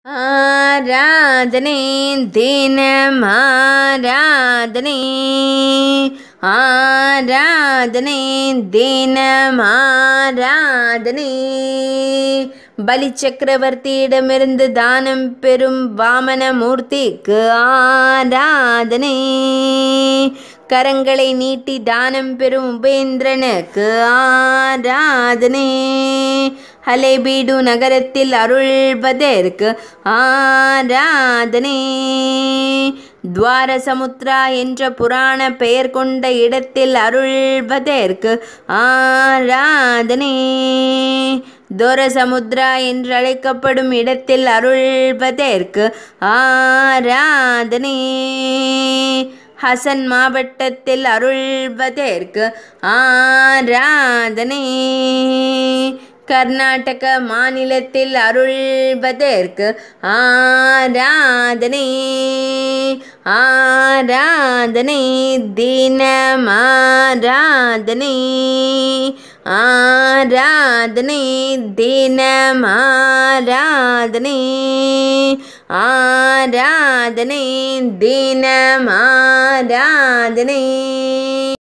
ஆராதனை தினம் ஆராதனை ஆராதனை தினம் ஆராதனை பலி சக்கரவர்த்தியிடமிருந்து தானம் பெறும் வாமனமூர்த்திக்கு ஆராதனை கரங்களை நீட்டி தானம் பெறும் உபேந்திரனுக்கு ஆராதனை ஹலேபீடு நகரத்தில் அருள்வதற்கு ஆராதனை துவாரசமுத்ரா என்ற புராண பெயர் கொண்ட இடத்தில் அருள்வதற்கு ஆராதனை தோரசமுத்ரா என்று அழைக்கப்படும் இடத்தில் அருள்வதற்கு ஆராதனை ஹசன் மாவட்டத்தில் அருள்வதற்கு ஆராதனை கர்நாடக மாநிலத்தில் அருள்வதற்கு ஆராதனை ஆராதனை தினம் ஆராதனை ஆராதனை தினம் ஆராதனை ஆராதனை தினம் ஆராதனை